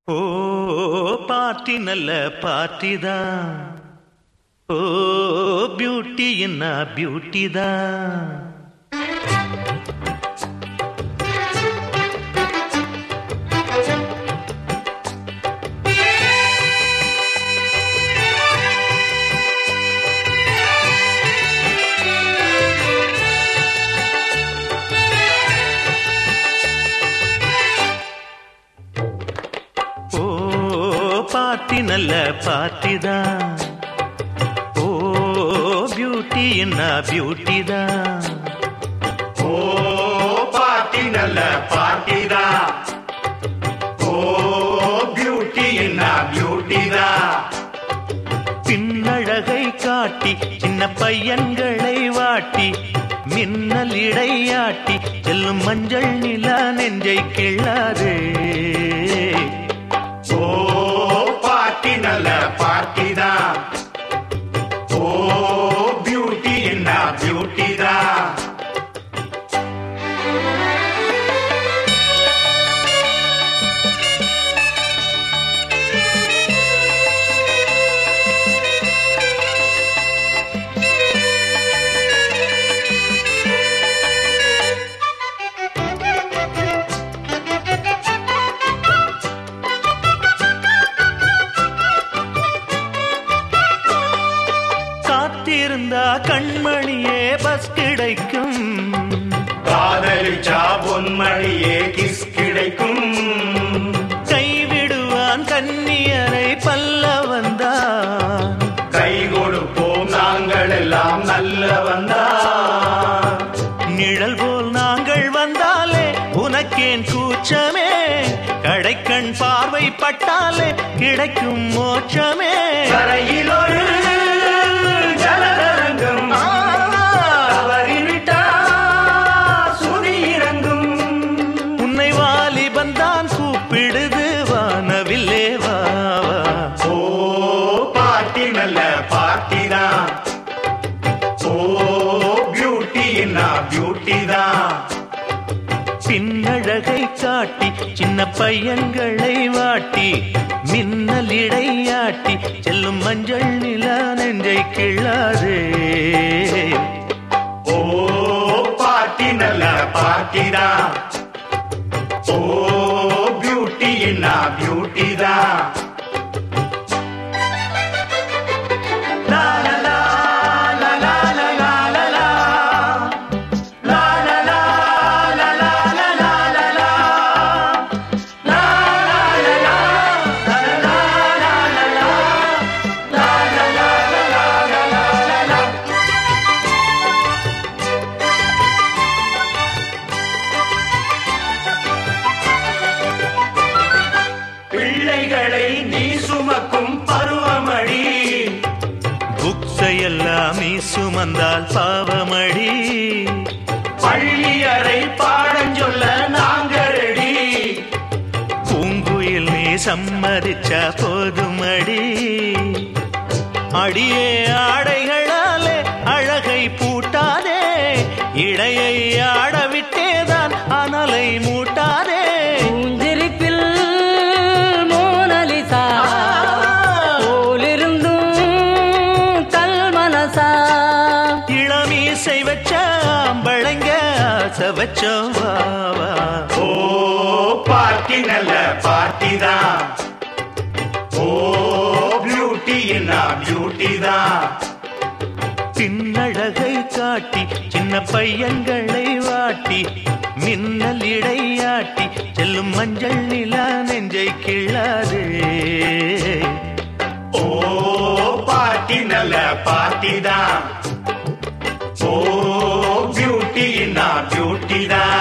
ஓ party நல்ல party தான் ஓ beauty என்ன பியூட்டி தான் ஓ பார்ட்டி நல்ல பார்ட்டி தான் ஓ பியூட்டி என்ன பியூட்டி தான் ஓ பார்ட்டி நல்ல பார்ட்டி தான் ஓ பியூட்டி என்ன பியூட்டி தான் பின்னழகை காட்டி சின்ன பையன்களை வாட்டி மின்னல் இடையாட்டி செல்லும் மஞ்சள் நிலா நெஞ்சை கிள்ளாதே ஓ பார்ட்டி நல்ல பார்ட்டி தான் ஓ பியூட்டி என்ன பியூட்டி தான் காத்திருந்தா கண்மணியே பஸ் கிடைக்கும் காதலிச்சா பொன்மணியே கிஸ் கிடைக்கும் கைவிடுவான் கன்னியரை பல்ல வந்தான் கை கொடுப்போம் நாங்கள் எல்லாம் நல்லவன் தான் நிழல் போல் நாங்கள் வந்தாலே உனக்கேன் கூச்சமே கடைக்கண் பார்வை பட்டாலே கிடைக்கும் மோட்சமே கரையில் ஒரு ஜலதரங்கம் தவறிவிட்டா சுதி இறங்கும் உன்னை வாலிபந்தான் கூப்பிடுது வானவில்லே வா வா. ஓ பார்ட்டி நல்ல பார்ட்டி தான் ஓ பியூட்டி என்ன பியூட்டி தான் பின்னழகை காட்டி சின்ன பையன்களை வாட்டி மின்னல் இடையாட்டி செல்லும் மஞ்சள் நிலா நெஞ்சை கிள்ளாதே ஓ பார்ட்டி நல்ல பார்ட்டி தான் ஓ பியூட்டி என்ன பியூட்டி தான் லா லா லா லா லா லா லா லா லா. லா லா லா லா லா லா லா லா லா. லா லா லா லா லா லா லா லா லா. லா லா லா லா லா லா லா லா. பிள்ளைகளை நீ சுமக்கும் பருவமடி புக்ஸையெல்லாம் நீ சுமந்தால் பாவமடி பள்ளியறை பாடஞ்சொல்ல நாங்க ரெடி பூங்குயில் நீ சம்மதிச்சா போதுமடி அடியே ஆடைகளாலே அழகை பூட்டாதே இடையை ஆடவிட்டேதான் அனலை மூட்டாதே பூஞ்சிரிப்பில் மோனலிசா போலிருந்தும் கல் மனசா இளமீசை வச்ச அம்பளைங்க ஆசை வச்சோம் வா வா. ஓ பார்ட்டி நல்ல பார்ட்டி தான் ஓ பியூட்டி என்ன பியூட்டி தான் பின்னழகை காட்டி சின்ன பையன்களை வாட்டி மின்னல் இடையாட்டி செல்லும் மஞ்சள் நிலா நெஞ்சை கிள்ளாதே ஓ பார்ட்டி நல்ல பார்ட்டி தான் ஓ பியூட்டி என்ன பியூட்டி தான்